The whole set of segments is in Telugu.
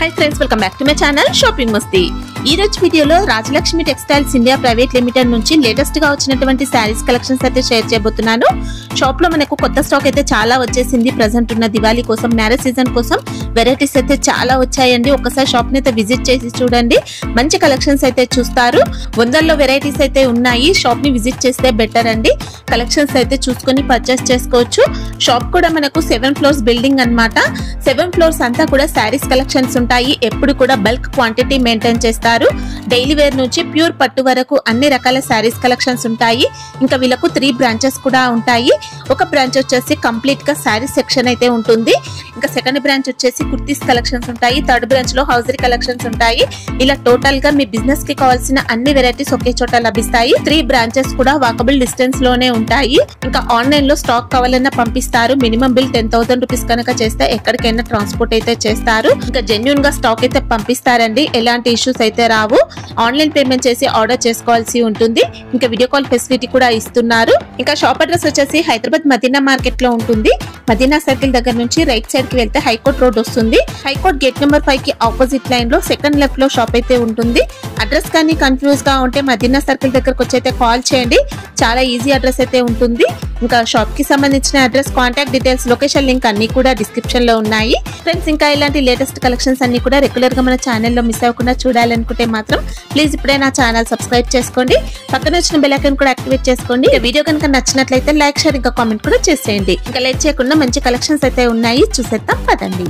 High friends welcome back to my channel shopping Masti ఈ రోజు వీడియోలో Rajalakshmi textiles India private limited నుంచి లేటెస్ట్ గా వచ్చినటువంటి శారీస్ కలెక్షన్స్ అయితే షేర్ చేయబోతున్నాను షాప్ లో మనకు కొత్త స్టాక్ అయితే చాలా వచ్చేసింది ప్రజెంట్ ఉన్న దివాళీ కోసం మ్యారేజ్ సీజన్ కోసం వెరైటీస్ అయితే చాలా వచ్చాయండి ఒకసారి షాప్ ని అయితే విజిట్ చేసి చూడండి మంచి కలెక్షన్స్ అయితే చూస్తారు వందల్లో వెరైటీస్ అయితే ఉన్నాయి షాప్ ని విజిట్ చేస్తే బెటర్ అండి కలెక్షన్స్ అయితే చూసుకొని పర్చేస్ చేసుకోవచ్చు షాప్ కూడా మనకు సెవెన్ ఫ్లోర్స్ బిల్డింగ్ అన్నమాట సెవెన్ ఫ్లోర్స్ అంతా కూడా శారీస్ కలెక్షన్స్ ఉంటాయి ఎప్పుడు కూడా బల్క్ క్వాంటిటీ మెయింటైన్ చేస్తారు డైలీ వేర్ నుంచి ప్యూర్ పట్టు వరకు అన్ని రకాల శారీస్ కలెక్షన్స్ ఉంటాయి ఇంకా వీళ్ళకు త్రీ బ్రాంచెస్ కూడా ఉంటాయి ఒక బ్రాంచ్ వచ్చేసి కంప్లీట్ గా శారీస్ సెక్షన్ అయితే ఉంటుంది ఇంకా సెకండ్ బ్రాంచ్ వచ్చేసి కుర్తీస్ కలెక్షన్స్ ఉంటాయి థర్డ్ బ్రాంచ్ లో హౌజరీ కలెక్షన్స్ ఉంటాయి ఇలా టోటల్ గా మీ బిజినెస్ కి కావాల్సిన అన్ని వెరైటీస్ ఒకే చోట లభిస్తాయి త్రీ బ్రాంచెస్ కూడా వాకబుల్ డిస్టెన్స్ లోనే ఉంటాయి ఇంకా ఆన్లైన్ లో స్టాక్ కావాలన్నా పంపిస్తారు minimum bill ten thousand rupees కనుక చేస్తే ఎక్కడికైనా ట్రాన్స్పోర్ట్ అయితే చేస్తారు ఇంకా జెన్యున్ గా స్టాక్ అయితే పంపిస్తారండి ఎలాంటి ఇష్యూస్ అయితే రావు ఆన్లైన్ పేమెంట్ చేసి ఆర్డర్ చేసుకోవాల్సి ఉంటుంది ఇంకా వీడియో కాల్ ఫెసిలిటీ కూడా ఇస్తున్నారు ఇంకా షాప్ అడ్రస్ వచ్చేసి హైదరాబాద్ మదీనా మార్కెట్ లో ఉంటుంది మదీనా సర్కిల్ దగ్గర నుంచి రైట్ సైడ్ కి వెళ్తే హైకోర్ట్ రోడ్ వస్తుంది హైకోర్ట్ గేట్ నెంబర్ ఫైవ్ కి ఆపోజిట్ లైన్ లో సెకండ్ లెఫ్ట్ లో షాప్ అయితే ఉంటుంది అడ్రస్ కానీ కన్ఫ్యూజ్ గా ఉంటే మదీనా సర్కిల్ దగ్గరకు వచ్చి అయితే కాల్ చేయండి చాలా ఈజీ అడ్రస్ అయితే ఉంటుంది ఇంకా షాప్ కి సంబంధించిన address contact details location link అన్ని కూడా డిస్క్రిప్షన్ లో ఉన్నాయి ఫ్రెండ్స్ ఇంకా ఇలాంటి లేటెస్ట్ కలెక్షన్స్ అన్ని కూడా రెగ్యులర్ గా మన ఛానల్లో మిస్ అవ్వకుండా చూడాలనుకుంటే మాత్రం ప్లీజ్ ఇప్పుడే నా ఛానల్ సబ్స్క్రైబ్ చేసుకోండి పక్కన వచ్చిన బెల్ ఐకాన్ కూడా యాక్టివేట్ చేసుకోండి ఈ వీడియో కనుక నచ్చినట్లయితే లైక్ షేర్ ఇంకా కామెంట్ కూడా చేసేయండి ఇంకా లేట్ చేయకుండా మంచి కలెక్షన్స్ అయితే ఉన్నాయి చూసేద్దాం పదండి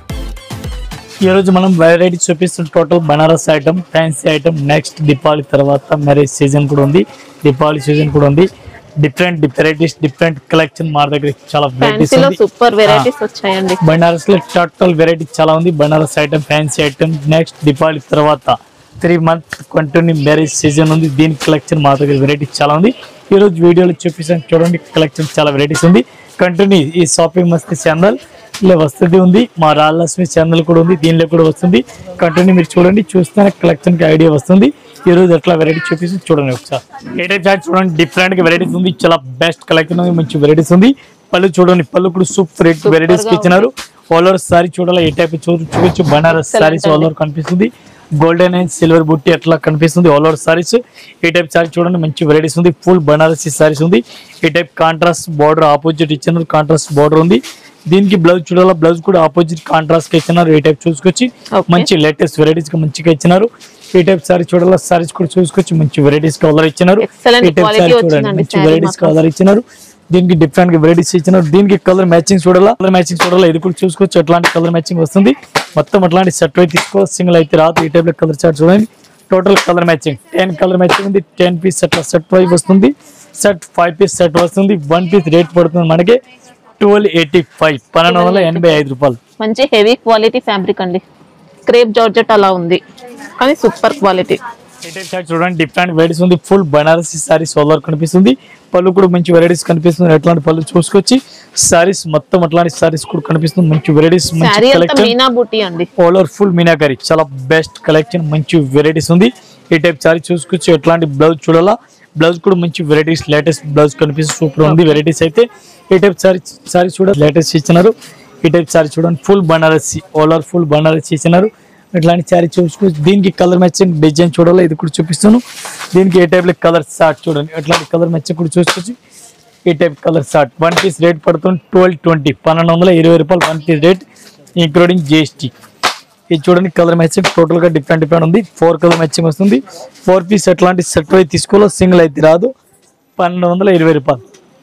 ఈ రోజు మనం వెరైటీ చూపిస్తున్న total Banaras item fancy item next Deepavali తర్వాత మ్యారేజ్ సీజన్ కూడా ఉంది దీపావళి సీజన్ కూడా ఉంది డిఫరెంట్ వెరైటీస్ డిఫరెంట్ కలెక్షన్ మా దగ్గర చాలా వెరైటీస్ ఫ్యాన్సీలో ఉంది సూపర్ వెరైటీస్ వచ్చాయండి బనారస్ లో టోటల్ వెరైటీ చాలా ఉంది Banaras item fancy item next Deepavali తర్వాత three month continue marriage season ఉంది దీని కలెక్షన్ మా దగ్గర వెరైటీ చాలా ఉంది ఈ రోజు వీడియోలో చూపిస్తాను చూడండి కలెక్షన్ చాలా వెరైటీస్ ఉంది కంటిన్యూ ఈ షాపింగ్ మస్తీ ఛానల్ ఇలా వస్తుంది ఉంది మా రాజలక్ష్మి ఛానల్ కూడా ఉంది దీనిలో కూడా వస్తుంది కంటిన్యూ మీరు చూడండి చూస్తేనే కలెక్షన్ కి ఐడియా వస్తుంది ఈ రోజు ఎట్లా వెరైటీ చూపిస్తే చూడండి ఒకసారి ఏ టైప్ చాట్ చూడండి డిఫరెంట్ గా వెరైటీస్ ఉంది చాలా బెస్ట్ కలెక్షన్ ఉంది మంచి వెరైటీస్ ఉంది పళ్ళు చూడండి పళ్ళు కూడా సూపర్ వెరైటీస్ కి ఇచ్చినారు ఆల్ ఓవర్ సారీ చూడాలి ఏ టైప్ చూ చూపించు బనారస్ సారీస్ ఆల్ ఓవర్ కనిపిస్తుంది గోల్డెన్ అండ్ సిల్వర్ బుట్టి అట్లా కనిపిస్తుంది ఆల్ ఓవర్ సారీస్ ఈ టైప్ సారీ చూడండి మంచి వెరైటీస్ ఉంది ఫుల్ బనారసి సారీస్ ఉంది ఈ టైప్ కాంట్రాస్ట్ బార్డర్ ఆపోజిట్ ఇచ్చినారు కాంట్రాస్ట్ బార్డర్ ఉంది దీనికి బ్లౌజ్ చూడాలా బ్లౌజ్ కూడా ఆపోజిట్ కాంట్రాస్ట్ కి ఇచ్చినారు ఈ టైప్ చూసుకొచ్చి Okay. మంచి లేటెస్ట్ వెరైటీస్ గా మంచిగా ఇచ్చినారు ఈ టైప్ సారీ చూడాలా సారీస్ కూడా చూసుకొచ్చి మంచి వెరైటీస్ కలర్ ఇచ్చినారు Excellent ఈ టైప్ quality సారీ చూడండి వచ్చిందండి మంచి saree వెరైటీస్ మాత్రం. కలర్ ఇచ్చినారు దీనికి డిఫరెంట్ గా వెరైటీస్ ఇచ్చినారు దీనికి కలర్ మ్యాచింగ్ చూడాలా కలర్ మ్యాచింగ్ చూడాలా ఇది కూడా చూసుకోవచ్చు ఎట్లాంటి కలర్ మ్యాచింగ్ వస్తుంది మొత్తం అట్లాంటి సెట్ అయితే తీసుకో సింగిల్ అయితే రాదు ఈ టైప్ లో కలర్ చార్ట్ చూడండి total colour matching ten colour matching ఉంది ten piece set set price వస్తుంది సెట్ ఫైవ్ పీస్ సెట్ వస్తుంది వన్ పీస్ రేట్ పడుతుంది మనకి ట్వెల్వ్ ఎయిటీ ఫైవ్ పన్నెండు వందల ఎనభై ఐదు రూపాయలు మంచి హెవీ క్వాలిటీ ఫ్యాబ్రిక్ అండి క్రేప్ జార్జెట్ అలా ఉంది కానీ సూపర్ క్వాలిటీ ఈ టైప్ చార్ట్ చూడండి డిఫరెంట్ వెరైటీస్ ఉంది ఫుల్ బనారసి సారీస్ సోలార్ కనిపిస్తుంది పళ్ళు కూడా మంచి వెరైటీస్ కనిపిస్తుంది ఎట్లాంటి పళ్ళు చూసుకొచ్చి సారీస్ మొత్తం అట్లాంటి సారీస్ కూడా కనిపిస్తుంది మంచి వెరైటీస్ మంచి శారీ అంతా కలెక్షన్ మీనా బూటీ అండి ఆల్ ఓవర్ ఫుల్ మీనాకరీ చాలా బెస్ట్ కలెక్షన్ మంచి వెరైటీస్ ఉంది ఈ టైప్ సారీ చూసుకొచ్చి ఎట్లాంటి బ్లౌజ్ చూడాలా బ్లౌజ్ కూడా మంచి వెరైటీస్ లేటెస్ట్ బ్లౌజ్ కనిపిస్తుంది సూపర్ ఉంది వెరైటీస్ అయితే ఈ టైప్ సారీ సారీ చూడ లేటెస్ట్ ఇచ్చినారు ఈ టైప్ సారీ చూడండి full Banarasi all over full Banarasi ఇచ్చినారు ఇట్లాంటి సారీ చూసుకోవచ్చు దీనికి కలర్ మ్యాచింగ్ డిజైన్ చూడాలి ఇది కూడా చూపిస్తాను దీనికి ఏ టైప్ లో కలర్ షార్ట్ చూడండి ఎట్లాంటి కలర్ మ్యాచింగ్ కూడా చూసుకోవచ్చు ఈ type colour short one piece rate పడుతుంది ట్వెల్వ్ ట్వంటీ పన్నెండు వందల ఇరవై రూపాయలు one piece rate including GST ఇది చూడండి కలర్ మ్యాచింగ్ టోటల్ గా డిఫరెంట్ డిఫరెంట్ ఉంది ఫోర్ కలర్ మ్యాచింగ్ వస్తుంది ఫోర్ పీస్ ఎట్లాంటి సెట్ అయితే తీసుకోవాలో సింగిల్ అయితే రాదు పన్నెండు వందల ఇరవై రూపాయలు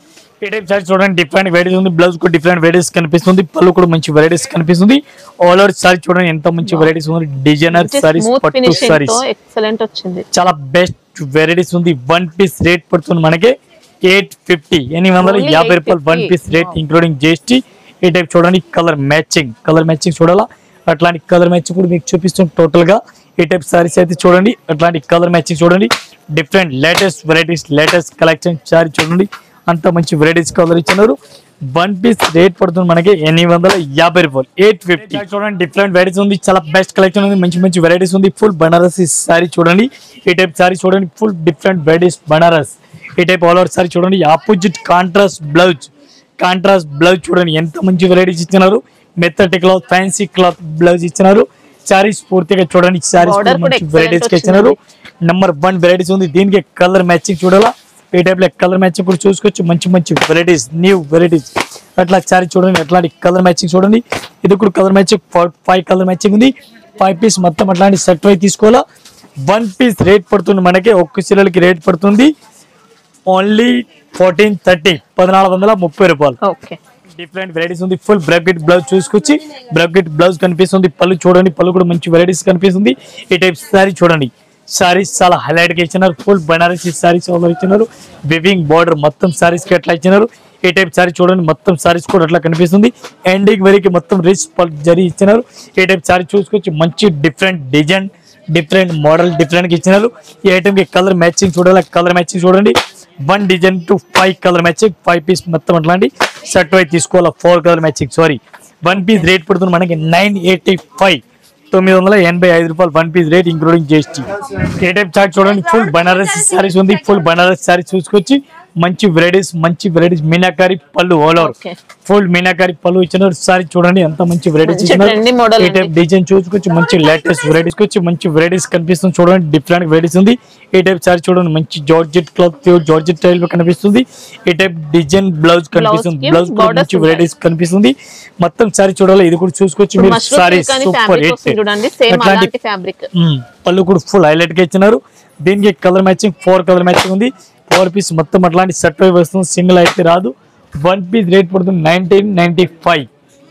ఈ టైప్ సారీ చూడండి డిఫరెంట్ వెరైటీస్ ఉంది బ్లౌజ్ కూడా డిఫరెంట్ వెరైటీస్ కనిపిస్తుంది పళ్ళు కూడా మంచి వెరైటీస్ కనిపిస్తుంది ఆల్ ఓవర్ సారీ చూడండి ఎంత మంచి వెరైటీస్ ఉంది డిజైనర్ సారీస్ స్మూత్ పట్టు ఫినిషింగ్ సారీస్ తో ఎక్సలెంట్ వచ్చింది చాలా బెస్ట్ వెరైటీస్ ఉంది వన్ పీస్ రేట్ పడుతుంది మనకి ఎయిట్ ఫిఫ్టీ ఎనిమిది వందల Only యాభై రూపాయలు one 850. Piece rate including GST ఈ టైప్ చూడండి కలర్ మ్యాచింగ్ కలర్ మ్యాచింగ్ చూడాలా అట్లాంటి కలర్ మ్యాచింగ్ కూడా మీకు చూపిస్తుంది టోటల్ గా ఈ టైప్ సారీస్ అయితే చూడండి అట్లాంటి కలర్ మ్యాచింగ్ చూడండి different latest varieties latest collection saree చూడండి అంత మంచి వెరైటీస్ కలర్ ఇచ్చినారు వన్ పీస్ రేట్ పడుతుంది మనకి ఎనిమిది వందల యాభై రూపాయలు ఎయిట్ ఫిఫ్టీ చూడండి డిఫరెంట్ వెరైటీస్ ఉంది చాలా బెస్ట్ కలెక్షన్ ఉంది మంచి మంచి వెరైటీస్ ఉంది ఫుల్ బనారసి సారీ చూడండి ఈ టైప్ సారీ చూడండి ఫుల్ డిఫరెంట్ వెరైటీస్ బనారస్ ఈ టైప్ ఆల్ ఓవర్ సారీ చూడండి opposite contrast blouse contrast blouse చూడండి ఎంత మంచి వెరైటీస్ ఇచ్చినారు మెత్తటి క్లాత్ ఫ్యాన్సీ క్లాత్ బ్లౌజ్ ఇచ్చినారు సారీస్ పూర్తిగా చూడండి సారీస్ Border కూడా excellent వెరైటీస్ కి ఇచ్చినారు నెంబర్ వన్ వెరైటీస్ ఉంది దీనికి కలర్ మ్యాచింగ్ చూడాలా ఈ టైప్ లో కలర్ మ్యాచింగ్ కూడా చూసుకోవచ్చు మంచి మంచి వెరైటీస్ న్యూ వెరైటీస్ అట్లా సారీ చూడండి అట్లాంటి కలర్ మ్యాచింగ్ చూడండి ఇది కూడా colour matching five colour matching ఉంది ఫైవ్ పీస్ మొత్తం అట్లాంటి సెట్ వై తీసుకోవాలా వన్ పీస్ రేట్ పడుతుంది మనకి ఒక్క చీరలకి రేట్ పడుతుంది ఓన్లీ ఫోర్టీన్ థర్టీ పద్నాలుగు వందల ముప్పై రూపాయలు ఓకే డిఫరెంట్ వెరైటీస్ ఉంది ఫుల్ బ్రాకెట్ బ్లౌజ్ చూసుకొచ్చి బ్రాకెట్ బ్లౌజ్ కనిపిస్తుంది పళ్ళు చూడండి పళ్ళు కూడా మంచి వెరైటీస్ కనిపిస్తుంది ఈ టైప్ సారీ చూడండి సారీస్ చాలా హైలైట్ గా ఇచ్చినారు ఫుల్ బనారసి సారీస్ ఇచ్చినారు వివింగ్ బార్డర్ మొత్తం సారీస్ కి అట్లా ఇచ్చినారు ఈ టైప్ సారీ చూడండి మొత్తం సారీస్ కూడా అట్లా కనిపిస్తుంది ఎండింగ్ వరకు మొత్తం రిచ్ జరి ఇచ్చినారు ఈ టైప్ సారీ చూసుకొచ్చి మంచి different design different model different గా ఇచ్చినారు ఈ ఐటమ్ కి కలర్ మ్యాచింగ్ చూడాలి కలర్ మ్యాచింగ్ చూడండి one design two five colour matching five piece మొత్తం అట్లాంటి షర్ట్ వైపు తీసుకోవాలి four colour matching saree one piece rate పడుతుంది మనకి నైన్ ఎయిటీ ఫైవ్ తొమ్మిది వందల ఎనభై ఐదు రూపాయలు one piece rate including GST ఏ టైప్ చార్ట్ చూడండి ఫుల్ బనారస్ సారీస్ ఉంది ఫుల్ బనారస్ సారీస్ చూసుకొచ్చి మంచి వెరైటీస్ మంచి వెరైటీస్ మీనాకారి పళ్ళు all over Okay. Full meenakari పళ్ళు ఇచ్చిన సారీ చూడండి ఎంత మంచి వెరైటీస్ మంచి trendy model ఈ అండి. టైప్ డిజైన్ చూసుకొచ్చి మంచి లేటెస్ట్ వెరైటీస్ వచ్చి మంచి వెరైటీస్ కనిపిస్తుంది చూడండి డిఫరెంట్ వెరైటీస్ ఉంది ఈ టైప్ సారీ చూడండి మంచి georgette cloth pure georgette style లో కనిపిస్తుంది ఈ టైప్ డిజైన్ బ్లౌజ్ కనిపిస్తుంది కి బ్లౌజ్ కూడా borders మంచి ఉంటాయి. వెరైటీస్ కనిపిస్తుంది మొత్తం సారీ చూడాలి ఇది కూడా చూసుకొచ్చి మీరు మష్రూమ్ సారీస్ కానీ సూపర్ ఫ్యాబ్రిక్ వస్తుంది చూడండి సేమ్ అట్లాంటి అలాంటి ఫ్యాబ్రిక్ మ్మ్. పళ్ళు కూడా ఫుల్ హైలైట్ గా ఇచ్చినారు దీనికి colour matching four colour matching ఉంది ఫోర్ పీస్ మొత్తం అట్లాంటి సెట్ వైపు వస్తుంది సింగిల్ అయితే రాదు వన్ పీస్ రేట్ పడుతుంది నైన్టీన్ నైన్టీ ఫైవ్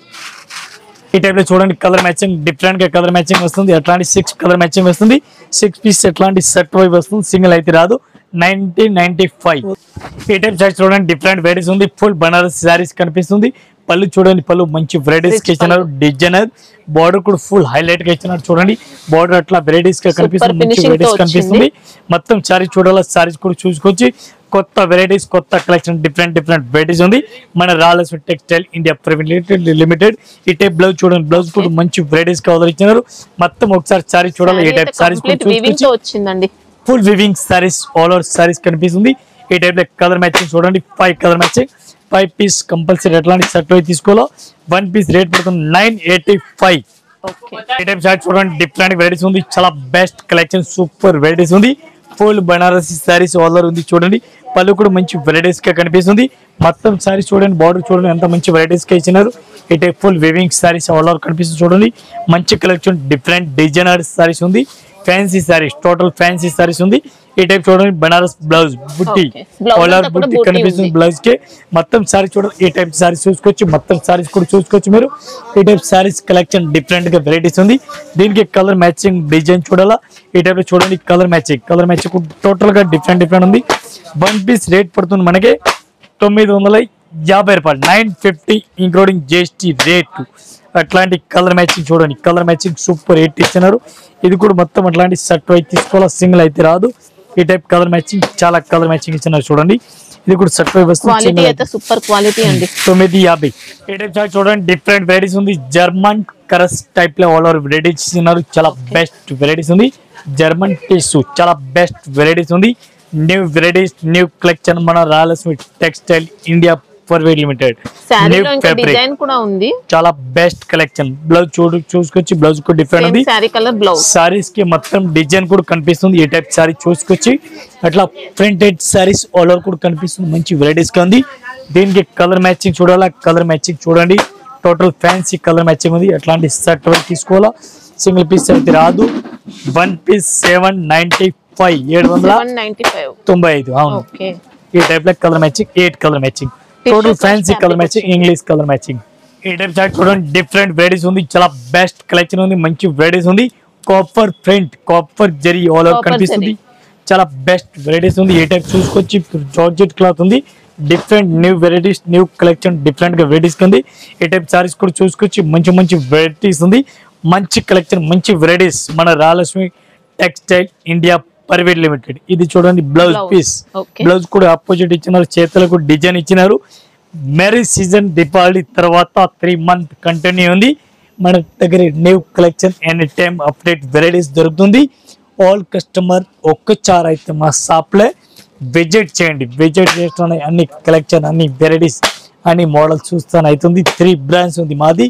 ఈ టైప్ లో చూడండి కలర్ మ్యాచింగ్ డిఫరెంట్ గా కలర్ మ్యాచింగ్ వస్తుంది అట్లాంటి సిక్స్ కలర్ మ్యాచింగ్ వస్తుంది సిక్స్ పీస్ ఎట్లాంటి సెట్ వైపు వస్తుంది సింగిల్ అయితే రాదు నైన్టీన్ నైన్టీ ఫైవ్ ఈ టైప్ సారీస్ చూడండి డిఫరెంట్ వెరైటీస్ ఉంది ఫుల్ బనారస్ సారీస్ కనిపిస్తుంది పళ్ళు చూడండి పళ్ళు మంచి వెరైటీస్ Rich కి ఇచ్చినారు డిజైనర్ బార్డర్ కూడా ఫుల్ హైలైట్ గా ఇచ్చినారు చూడండి బార్డర్ అట్లా వెరైటీస్ గా కనిపిస్తుంది మంచి finishing తో వెరైటీస్ వచ్చింది. కనిపిస్తుంది మొత్తం సారీ చూడాలి సారీస్ కూడా చూసుకొచ్చి కొత్త వెరైటీస్ కొత్త కలెక్షన్ డిఫరెంట్ డిఫరెంట్ వెరైటీస్ ఉంది మన రాలస్ టెక్స్టైల్ ఇండియా ప్రైవేట్ లిమిటెడ్ ఈ టైప్ బ్లౌజ్ చూడండి బ్లౌజ్ కూడా మంచి వెరైటీస్ గా ఇచ్చినారు మొత్తం ఒకసారి సారీ చూడాలి ఈ టైప్ సారీస్ కూడా కంప్లీట్ వీవింగ్ చూసుకొచ్చి తో వచ్చిందండి full weaving sarees all over sarees కనిపిస్తుంది ఈ టైప్ లో కలర్ మ్యాచింగ్ చూడండి five colour matching five piece compulsory ఎట్లాంటి షర్ట్ అయితే తీసుకోవాలో వన్ పీస్ రేట్ పడుతుంది నైన్ ఎయిటీ ఫైవ్ ఓకే ఈ టైప్ షర్ట్ చూడండి డిఫరెంట్ వెరైటీస్ ఉంది చాలా బెస్ట్ కలెక్షన్ సూపర్ వెరైటీస్ ఉంది full Banarasi sarees all over ఉంది చూడండి పళ్ళు కూడా మంచి వెరైటీస్ గా కనిపిస్తుంది మొత్తం సారీస్ చూడండి బార్డర్ చూడండి ఎంత మంచి వెరైటీస్ గా ఇచ్చినారు ఈ type full weaving sarees all over కనిపిస్తుంది చూడండి మంచి కలెక్షన్ డిఫరెంట్ డిజైనర్ సారీస్ ఉంది fancy sarees total fancy sarees ఉంది ఈ టైప్ చూడండి బనారస్ బ్లౌజ్ బుట్టి Okay. Blouse ఆల్ అంతా ఓవర్ కూడా బుట్టి బూటీ కనిపిస్తుంది ఉంది. బ్లౌజ్ కి మొత్తం సారీ చూడండి ఈ టైప్ సారీస్ చూసుకోవచ్చు మొత్తం సారీస్ కూడా చూసుకోవచ్చు మీరు ఈ టైప్ సారీస్ కలెక్షన్ డిఫరెంట్ గా వెరైటీస్ ఉంది దీనికి కలర్ మ్యాచింగ్ డిజైన్ చూడాలా ఈ టైప్ లో చూడండి colour matching colour matching total గా డిఫరెంట్ డిఫరెంట్ ఉంది వన్ పీస్ రేట్ పడుతుంది మనకి తొమ్మిది వందల యాభై రూపాయలు nine fifty including GST rate అట్లాంటి కలర్ మ్యాచింగ్ చూడండి కలర్ మ్యాచింగ్ సూపర్ ఎయిట్ ఇచ్చినారు ఇది కూడా మొత్తం అట్లాంటి షర్ట్ అయితే తీసుకోవాలా సింగిల్ అయితే రాదు ఈ టైప్ కలర్ మ్యాచింగ్ చాలా కలర్ మ్యాచింగ్ ఇచ్చినారు చూడండి ఇది కూడా షర్ట్ వైపు వస్తుంది క్వాలిటీ single అయితే సూపర్ క్వాలిటీ అండి తొమ్మిది యాభై ఈ టైప్ చార్ట్ చూడండి డిఫరెంట్ వెరైటీస్ ఉంది జర్మన్ కరస్ టైప్ లో ఆల్ ఓవర్ వెరైటీస్ ఉన్నారు చాలా బెస్ట్ వెరైటీస్ ఉంది జర్మన్ టిష్యూ చాలా బెస్ట్ వెరైటీస్ ఉంది న్యూ వెరైటీస్ న్యూ కలెక్షన్ మన Rayalaseema textile India private limited శారీలో ఇంకా డిజైన్ కూడా ఉంది చాలా బెస్ట్ కలెక్షన్ బ్లౌజ్ చూడు చూసుకొచ్చి బ్లౌజ్ కూడా డిఫరెంట్ సేమ్ ఉంది శారీ కలర్ బ్లౌజ్ సారీస్ కి మొత్తం డిజైన్ కూడా కనిపిస్తుంది ఈ టైప్ సారీ చూసుకొచ్చి అట్లా ప్రింటెడ్ సారీస్ ఆల్ ఓవర్ కూడా కనిపిస్తుంది మంచి వెరైటీస్ గా ఉంది దీనికి కలర్ మ్యాచింగ్ చూడాలా కలర్ మ్యాచింగ్ చూడండి టోటల్ ఫ్యాన్సీ కలర్ మ్యాచింగ్ ఉంది అట్లాంటి షర్ట్ వరకు తీసుకోవాలా సింగిల్ పీస్ అయితే రాదు one piece seven ninety five ఏడు వందల సెవెన్ నైన్టీ ఫైవ్ తొంభై ఐదు అవును ఓకే ఈ టైప్ లో colour matching eight colour matching Tissues total వచ్చి ఫ్యాన్సీ కలర్ fabric మ్యాచింగ్ వచ్చింది. ఇంగ్లీష్ కలర్ మ్యాచింగ్ ఈ టైప్ చార్ట్ చూడండి డిఫరెంట్ వెరైటీస్ ఉంది చాలా బెస్ట్ కలెక్షన్ ఉంది మంచి వెరైటీస్ ఉంది copper print copper zari all over Copper కనిపిస్తుంది జరీ. చాలా బెస్ట్ వెరైటీస్ ఉంది ఏ టైప్ చూసుకొచ్చి జార్జెట్ క్లాత్ ఉంది different new varieties new collection different గా వెరైటీస్ ఉంది ఈ టైప్ సారీస్ కూడా చూసుకొచ్చి మంచి మంచి వెరైటీస్ ఉంది మంచి కలెక్షన్ మంచి వెరైటీస్ మన రాయలక్ష్మి టెక్స్టైల్ ఇండియా ప్రైవేట్ లిమిటెడ్ ఇది చూడండి blouse Blouse. Piece Okay. Blouse కూడా ఆపోజిట్ ఇచ్చినారు చేతులకు డిజైన్ ఇచ్చినారు మ్యారేజ్ సీజన్ దీపావళి తర్వాత త్రీ మంత్ కంటిన్యూ ఉంది మన దగ్గర new collection any time update varieties దొరుకుతుంది ఆల్ కస్టమర్ ఒక్కసారి అయితే మా షాప్లో విజిట్ చేయండి విజిట్ చేస్తున్న అన్ని కలెక్షన్ అన్ని వెరైటీస్ అన్ని మోడల్స్ చూస్తాను అవుతుంది త్రీ బ్రాండ్స్ ఉంది మాది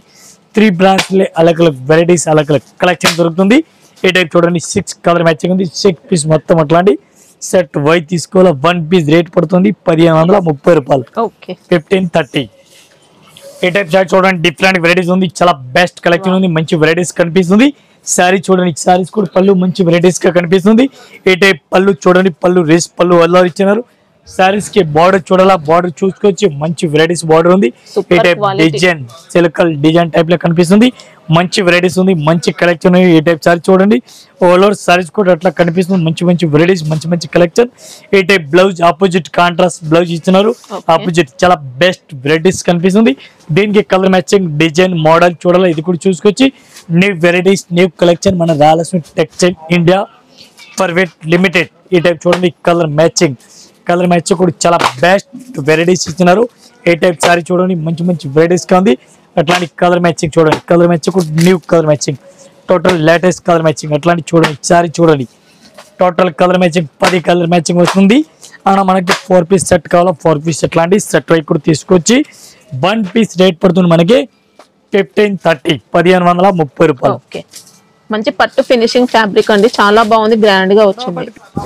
త్రీ బ్రాండ్స్ అలగ్ అలగ్ వెరైటీస్ అలగ్ అలగ్ కలెక్షన్ దొరుకుతుంది ఈ టైప్ చూడండి సిక్స్ కలర్ మ్యాచింగ్ ఉంది సిక్స్ పీస్ మొత్తం అట్లాంటి సెట్ వై తీసుకోవాలి వన్ పీస్ రేట్ పడుతుంది పదిహేను వందల ముప్పై రూపాయలు ఓకే ఫిఫ్టీన్ థర్టీ ఈ టైప్ షార్ట్ చూడండి డిఫరెంట్ వెరైటీస్ ఉంది చాలా బెస్ట్ కలెక్షన్ ఉంది మంచి వెరైటీస్ కనిపిస్తుంది శారీ చూడండి శారీస్ కూడా పళ్ళు మంచి వెరైటీస్ గా కనిపిస్తుంది ఈ టైప్ పళ్ళు చూడండి పళ్ళు రేస్ పళ్ళు అల్లా ఇచ్చినారు శారీస్ కి బార్డర్ చూడాలా బార్డర్ చూసుకొచ్చి మంచి వెరైటీస్ బార్డర్ ఉంది Super ఈ టైప్ quality. డిజైన్ సిలికల్ డిజైన్ టైప్ లో కనిపిస్తుంది మంచి వెరైటీస్ ఉంది మంచి కలెక్షన్ ఈ టైప్ సారీ చూడండి ఆల్ ఓవర్ సారీస్ కూడా అట్లా కనిపిస్తుంది మంచి మంచి వెరైటీస్ మంచి మంచి కలెక్షన్ ఈ type blouse opposite contrast blouse ఇచ్చినారు Okay. ఆపోజిట్ చాలా బెస్ట్ వెరైటీస్ కనిపిస్తుంది దీనికి కలర్ మ్యాచింగ్ డిజైన్ మోడల్ చూడాలి ఇది కూడా చూసుకొచ్చి న్యూ వెరైటీస్ న్యూ కలెక్షన్ మన Rayalaseema textile India private limited ఈ టైప్ చూడండి కలర్ మ్యాచింగ్ కలర్ మ్యాచింగ్ కూడా చాలా బెస్ట్ వెరైటీస్ ఇచ్చినారు ఏ టైప్ సారీ చూడండి మంచి మంచి వెరైటీస్ గా ఉంది అట్లాంటి కలర్ మ్యాచింగ్ చూడండి కలర్ మ్యాచింగ్ కూడా new colour matching total latest colour matching అట్లాంటి చూడండి సారీ చూడండి టోటల్ కలర్ మ్యాచింగ్ పది కలర్ మ్యాచింగ్ వస్తుంది అలా మనకి ఫోర్ పీస్ సెట్ కావాలా ఫోర్ పీస్ సెట్ లాంటి సెట్ వైపు కూడా తీసుకొచ్చి వన్ పీస్ రేట్ పడుతుంది మనకి ఫిఫ్టీన్ థర్టీ పదిహేను వందల ముప్పై రూపాయలు ఓకే మంచి పట్టు ఫినిషింగ్ ఫ్యాబ్రిక్ అండి చాలా బాగుంది గ్రాండ్ గా వచ్చింది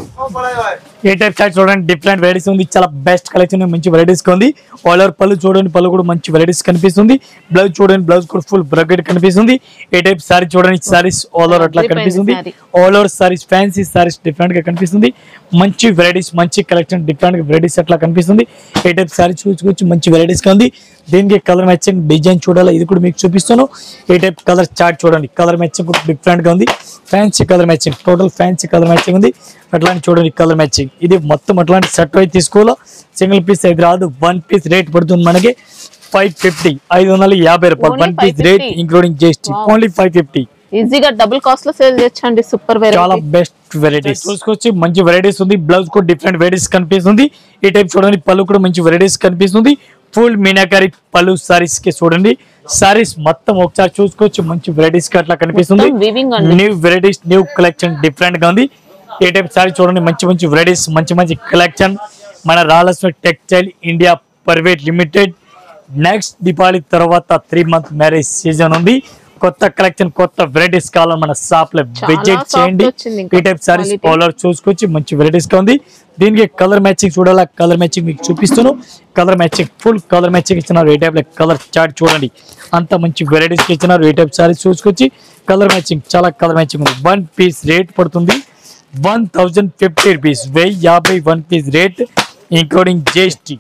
ఏ టైప్ షార్ట్ చూడండి డిఫరెంట్ వెరైటీస్ ఉంది చాలా బెస్ట్ కలెక్షన్ మంచి వెరైటీస్ ఉంది ఆల్ ఓవర్ పళ్ళు చూడండి పళ్ళు కూడా మంచి వెరైటీస్ కనిపిస్తుంది బ్లౌజ్ చూడండి బ్లౌజ్ కూడా ఫుల్ బ్రకెట్ కనిపిస్తుంది ఏ టైప్ సారీ చూడండి సారీస్ ఆల్ ఓవర్ అట్లా Different కనిపిస్తుంది saree. All over sarees fancy sarees different గా కనిపిస్తుంది మంచి వెరైటీస్ మంచి కలెక్షన్ డిఫరెంట్ వెరైటీస్ అట్లా కనిపిస్తుంది ఏ టైప్ సారీ చూసుకోవచ్చు మంచి వెరైటీస్ గా ఉంది దీనికి కలర్ మ్యాచింగ్ డిజైన్ చూడాలి ఇది కూడా మీకు చూపిస్తాను ఏ టైప్ కలర్ చార్ట్ చూడండి కలర్ మ్యాచింగ్ కూడా డిఫరెంట్ గా ఉంది fancy colour matching total fancy colour matching ఉంది అట్లాంటి చూడండి కలర్ మ్యాచింగ్ ఇది మొత్తం అట్లాంటి సెట్ అయితే తీసుకోవాలా సింగిల్ పీస్ అయితే రాదు వన్ పీస్ రేట్ పడుతుంది మనకి ఫైవ్ ఫిఫ్టీ ఐదు వందల యాభై రూపాయలు Only one piece rate 550. Including GST Wow. Only five fifty ఈజీగా డబుల్ కాస్ట్ లో సేల్ చేయొచ్చండి సూపర్ చాలా వెరైటీ బెస్ట్ వెరైటీస్ చూసుకొచ్చి మంచి వెరైటీస్ ఉంది బ్లౌజ్ కూడా డిఫరెంట్ వెరైటీస్ కనిపిస్తుంది ఈ టైప్ చూడండి పళ్ళు కూడా మంచి వెరైటీస్ కనిపిస్తుంది ఫుల్ మీనాకారి పళ్ళు సారీస్ కి చూడండి సారీస్ మొత్తం ఒకసారి చూసుకోవచ్చు మంచి వెరైటీస్ కి అట్లా కనిపిస్తుంది మొత్తం weaving అండి. New varieties new collection different గా ఉంది ఏ టైప్ సారీ చూడండి మంచి మంచి వెరైటీస్ మంచి మంచి కలెక్షన్ మన రాలస్వ textile India private limited next Deepavali తర్వాత త్రీ మంత్ మ్యారేజ్ సీజన్ ఉంది కొత్త కలెక్షన్ కొత్త వెరైటీస్ కావాలని మన షాప్ లో చాలా విజిట్ soft చేయండి వచ్చింది ఇంకా ఈ type sarees quality. All over చూసుకొచ్చి మంచి వెరైటీస్ గా ఉంది దీనికి కలర్ మ్యాచింగ్ చూడాలా కలర్ మ్యాచింగ్ మీకు చూపిస్తాను colour matching full colour matching ఇచ్చినారు ఈ టైప్ కలర్ చార్ట్ చూడండి అంత మంచి వెరైటీస్ ఇచ్చినారు ఈ టైప్ సారీస్ చూసుకొచ్చి కలర్ మ్యాచింగ్ చాలా కలర్ మ్యాచింగ్ ఉంది వన్ పీస్ రేట్ పడుతుంది వన్ థౌజండ్ ఫిఫ్టీ రూపీస్ వెయ్యి యాభై one piece rate including GST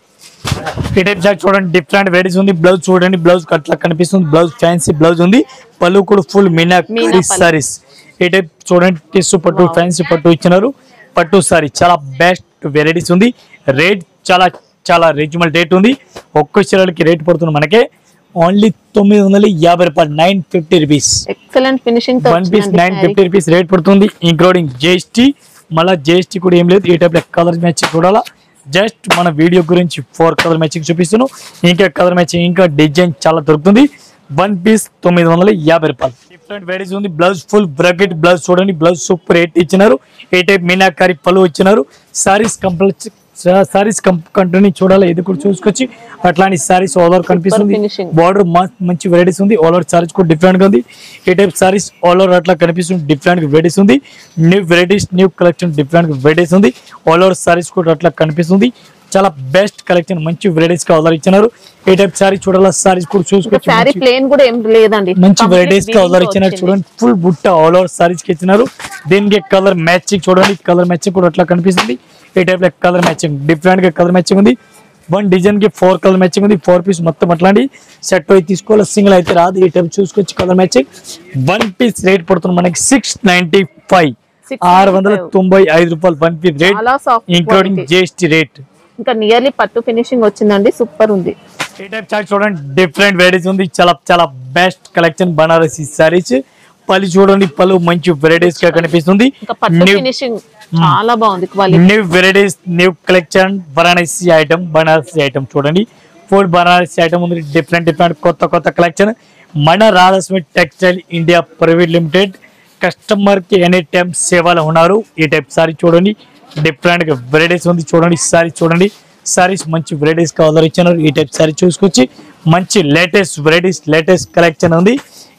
ఈ టైప్ షార్ట్ చూడండి డిఫరెంట్ వెరైటీస్ ఉంది బ్లౌజ్ చూడండి బ్లౌజ్ అట్లా కనిపిస్తుంది బ్లౌజ్ ఫ్యాన్సీ బ్లౌజ్ ఉంది పళ్ళు కూడా ఫుల్ మీనా మీనా పళ్ళు. సారీస్ ఈ టైప్ చూడండి టిష్యూ పట్టు ఫ్యాన్సీ పట్టు ఇచ్చినారు పట్టు సారీ చాలా బెస్ట్ వెరైటీస్ ఉంది రేట్ చాలా చాలా రీజనబుల్ రేట్ ఉంది ఒక్క చీరలకి రేట్ పడుతుంది మనకే ఓన్లీ తొమ్మిది వందల యాభై రూపాయలు nine fifty rupees excellent finishing తో వన్ పీస్ వచ్చిందండి nine saree. Fifty rupees rate పడుతుంది ఇంక్లూడింగ్ జిఎస్టీ మళ్ళీ జిఎస్టీ కూడా ఏం లేదు ఈ టైప్ కలర్ మ్యాచింగ్ చూడాలా జస్ట్ మన వీడియో గురించి ఫోర్ కలర్ మ్యాచింగ్ చూపిస్తున్నాను ఇంకా కలర్ మ్యాచింగ్ ఇంకా డిజైన్ చాలా దొరుకుతుంది వన్ పీస్ తొమ్మిది వందల యాభై రూపాయలు డిఫరెంట్ వెరైటీస్ ఉంది బ్లౌజ్ ఫుల్ బ్రాకెట్ బ్లౌజ్ చూడండి బ్లౌజ్ సూపర్ ఎయిట్ ఇచ్చినారు ఏ టైప్ మీనాకారి పళ్ళు ఇచ్చినారు సారీస్ కంపల్సరీ సారీస్ కంటిన్యూ చూడాలి ఇది కూడా చూసుకొచ్చి అట్లాంటి సారీస్ ఆల్ ఓవర్ కనిపిస్తుంది finishing. బార్డర్ మంచి వెరైటీస్ ఉంది ఆల్ ఓవర్ సారీస్ కూడా డిఫరెంట్ గా ఉంది ఏ టైప్ సారీస్ ఆల్ ఓవర్ అట్లా కనిపిస్తుంది డిఫరెంట్ వెరైటీస్ ఉంది new varieties new collection different varieties ఉంది ఆల్ ఓవర్ సారీస్ కూడా అట్లా కనిపిస్తుంది చాలా బెస్ట్ కలెక్షన్ మంచి వెరైటీస్ గా ఆర్డర్ ఇచ్చినారు ఏ టైప్ సారీ చూడాలా సారీస్ కూడా ఇంకా చూసుకోవచ్చు శారీ మంచి- ప్లేన్ కూడా ఏం లేదండి మంచి Complete వెరైటీస్ గా weaving ఆర్డర్ తో ఇచ్చినారు వచ్చింది. చూడండి ఫుల్ బుట్ట ఆల్ ఓవర్ సారీస్ కి ఇచ్చినారు దీనికి కలర్ మ్యాచింగ్ చూడండి కలర్ మ్యాచింగ్ కూడా అట్లా కనిపిస్తుంది ఈ టైప్ లో కలర్ మ్యాచింగ్ డిఫరెంట్ గా కలర్ మ్యాచింగ్ ఉంది వన్ డిజైన్ కి ఫోర్ కలర్ మ్యాచింగ్ ఉంది ఫోర్ పీస్ మొత్తం అట్లాంటి సెట్ అయితే తీసుకోవాలి సింగిల్ అయితే రాదు ఈ టైప్ చూసుకోవచ్చు colour matching one piece rate పడుతుంది మనకి సిక్స్ నైన్టీ ఫైవ్ 695. ఆరు వందల తొంభై ఐదు రూపాయలు వన్ పీస్ రేట్ చాలా సాఫ్ట్ ఇంక్లూడింగ్ జిఎస్టీ రేట్ ఇంకా నియర్లీ పట్టు ఫినిషింగ్ వచ్చిందండి సూపర్ ఉంది ఈ టైప్ చార్ట్ చూడండి డిఫరెంట్ వెరైటీస్ ఉంది చాలా చాలా బెస్ట్ కలెక్షన్ బనారసి సారీస్ పళ్ళు చూడండి పళ్ళు మంచి వెరైటీస్ గా కనిపిస్తుంది ఇంకా పట్టు న్యూ ఫినిషింగ్ చాలా బాగుంది quality new varieties new collection Banarasi item Banarasi item చూడండి ఫుల్ బనారసి ఐటమ్ ఉంది డిఫరెంట్ డిఫరెంట్ కొత్త కొత్త కలెక్షన్ మన రాధస్మి textile India private limited customer కి ఎనీ టైం సేవలు ఉన్నారు ఈ టైప్ సారీ చూడండి డిఫరెంట్ గా వెరైటీస్ ఉంది చూడండి సారీ చూడండి సారీస్ మంచి వెరైటీస్ గా ఆర్డర్ ఇచ్చినారు ఈ టైప్ సారీ చూసుకొచ్చి మంచి లేటెస్ట్ వెరైటీస్ లేటెస్ట్ కలెక్షన్ ఉంది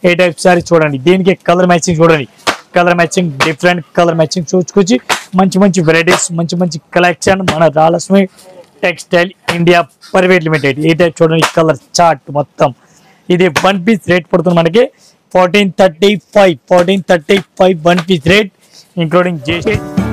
ఏ టైప్ సారీ చూడండి దీనికి కలర్ మ్యాచింగ్ చూడండి colour matching different colour matching చూసుకొచ్చి మంచి మంచి వెరైటీస్ మంచి మంచి కలెక్షన్ మన రాలక్ష్మి టెక్స్టైల్ ఇండియా ప్రైవేట్ లిమిటెడ్ ఏ టైప్ చూడండి కలర్ చార్ట్ మొత్తం ఇది వన్ పీస్ రేట్ పడుతుంది మనకి fourteen thirty five fourteen thirty five one piece rate including జేసీ